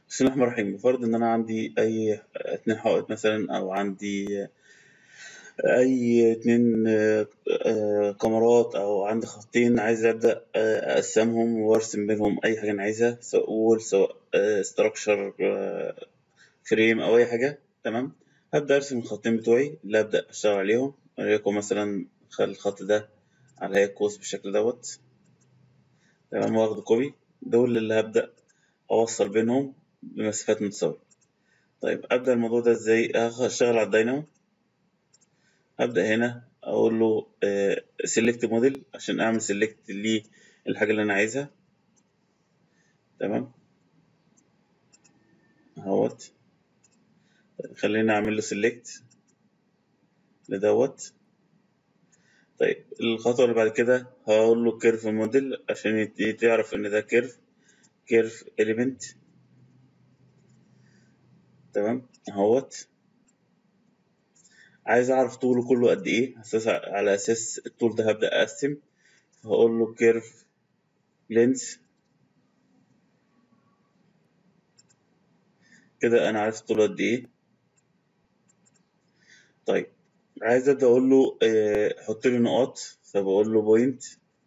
بسم الله الرحمن الرحيم بفرض ان انا عندي اي اتنين حائط مثلا او عندي اي اتنين آه، آه، كاميرات او عندي خطين عايز ابدا آه، اقسمهم وارسم بينهم اي حاجه انا عايزها سواء وول سواء ستراكشر فريم او اي حاجه تمام هبدا ارسم الخطين بتوعي اللي ابدا اشتغل عليهم وليكن مثلا خلي الخط ده على هيئه قوس بالشكل دوت تمام واخد كوبي دول اللي هبدا اوصل بينهم بمسافات متساوية طيب أبدأ الموضوع ده إزاي هشتغل على الداينامو هبدأ هنا أقول له سيلكت موديل عشان أعمل سيلكت للحاجة اللي أنا عايزها تمام اهوت خلينا أعمل له سيلكت لدوت طيب الخطوة اللي بعد كده هقول له كيرف موديل عشان تعرف إن ده كيرف كيرف إليمنت تمام اهوت عايز اعرف طوله كله قد ايه اساس على اساس الطول ده هبدا اقسم هقول له كيرف لينس كده انا عرفت طوله قد ايه طيب عايز ابدا اقول له اه حط لي نقاط فبقول له بوينت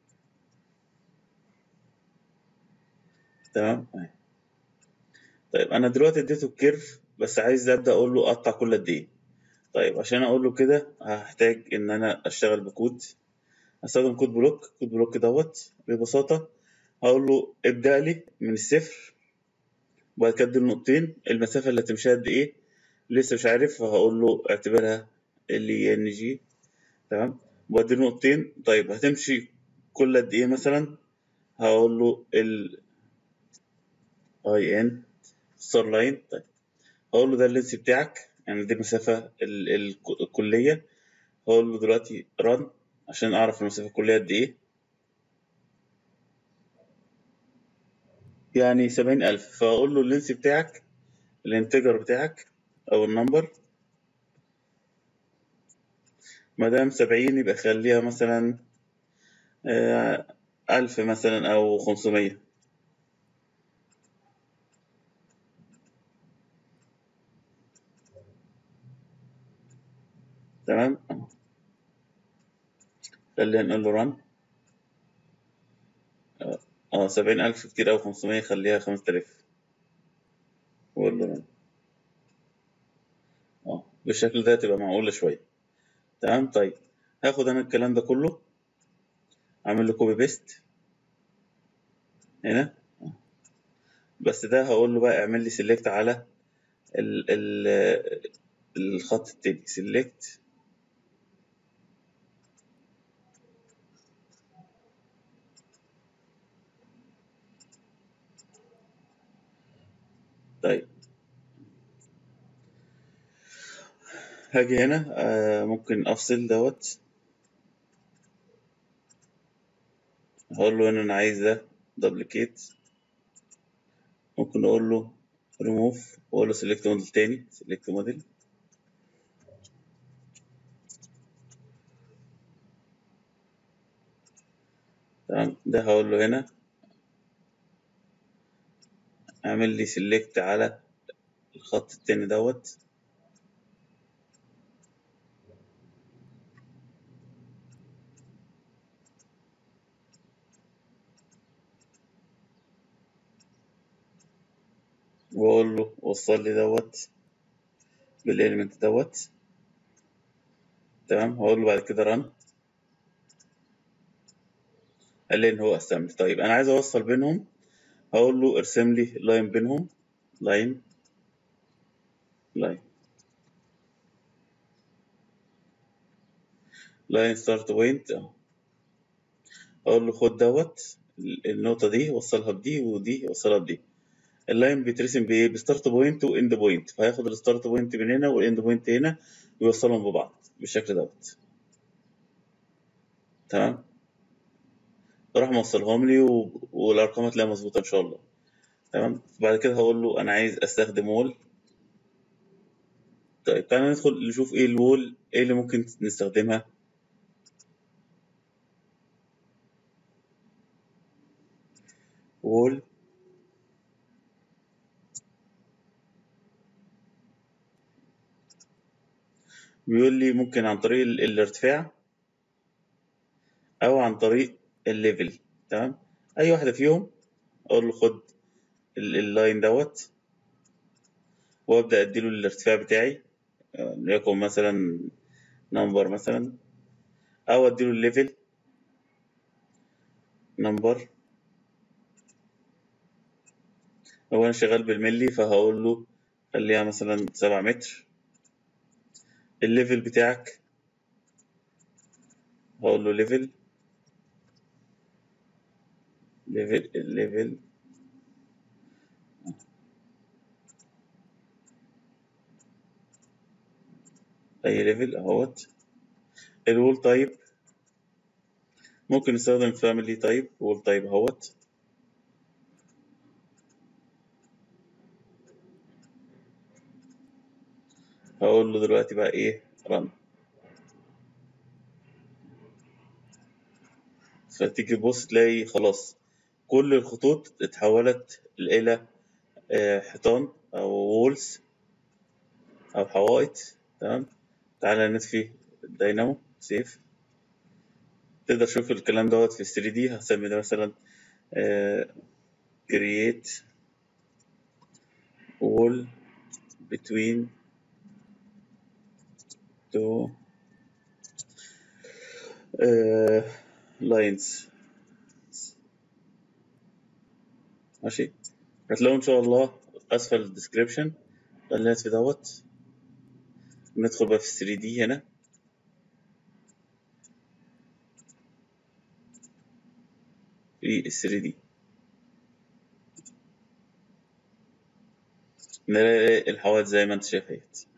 تمام طيب انا دلوقتي اديته الكيرف بس عايز ابدا اقول له قطع كل قد ايه طيب عشان اقول له كده هحتاج ان انا اشتغل بكود هستخدم كود بلوك كود بلوك دوت ببساطه هقول له ابدا لي من الصفر وبعد كده اديله نقطتين المسافه اللي هتمشيها قد ايه لسه مش عارف فهقول له اعتبرها ال ان جي تمام واديله نقطتين طيب هتمشي كل قد ايه مثلا هقول له ال اي ان ستار لاين طيب هقول له ده اللينس بتاعك يعني دي المسافة الكلية هقول له دلوقتي رن عشان أعرف المسافة الكلية قد إيه يعني سبعين ألف فأقول له اللينس بتاعك الانتجر بتاعك أو النمبر مادام سبعين يبقى خليها مثلا ألف مثلا أو خمسمية تمام خلينا نقول له رن اه سبعين ألف كتير أوي خمسمية خليها خمسة آلاف وقول له رن اه بالشكل ده تبقى معقولة شوية تمام طيب هاخد أنا الكلام ده كله أعمل له كوبي بيست هنا بس ده هقول له بقى اعمل لي سيلكت على ال ال الخط التاني سيلكت طيب هاجي هنا آه ممكن افصل دوت هقول له هنا انا عايز ده دبليكيت ممكن اقول له ريموف واقول له سيلكت موديل تاني سيلكت موديل تمام ده هقول له هنا اعمل لي سيلكت على الخط التاني دوت واقول له وصل لي دوت بالاليمنت دوت تمام هقول له بعد كده رن قال لي ان هو قسم طيب انا عايز اوصل بينهم هقول له ارسم لي لاين بينهم لاين لاين لاين ستارت بوينت اهو اقول له خد دوت النقطه دي وصلها بدي ودي وصلها بدي اللاين بيترسم بايه بستارت بوينت واند بوينت فهياخد الستارت بوينت من هنا والاند بوينت هنا ويوصلهم ببعض بالشكل دوت تمام راح موصلهم لي و... والارقام هتلاقيها مظبوطه ان شاء الله تمام بعد كده هقول له انا عايز استخدم وول طيب تعالى ندخل نشوف ايه الوول ايه اللي ممكن نستخدمها وول بيقول لي ممكن عن طريق ال- الارتفاع او عن طريق الليفل تمام اي واحده فيهم اقول له خد ال- اللاين دوت وابدا اديله الارتفاع بتاعي آه، ليكن مثلا نمبر مثلا او اديله الليفل نمبر هو انا شغال بالملي فهقول له خليها مثلا سبعة متر الليفل بتاعك هقول له ليفل ليفل الليفل اي ليفل اهوت الوول تايب ممكن نستخدم فاميلي تايب وول تايب اهوت هقول له دلوقتي بقى ايه رن فتيجي تبص تلاقي خلاص كل الخطوط اتحولت إلى آه، حيطان أو وولز أو حوائط تمام تعالى نطفي الدينامو سيف تقدر تشوف الكلام دوت في 3 دي هسمي ده مثلا create wall between two uh, lines ماشي هتلاقوا ان شاء الله اسفل الديسكريبشن خلينا في دوت ندخل بقى في 3 دي هنا في ال 3 دي نلاقي الحوائط زي ما انت شايف اهيت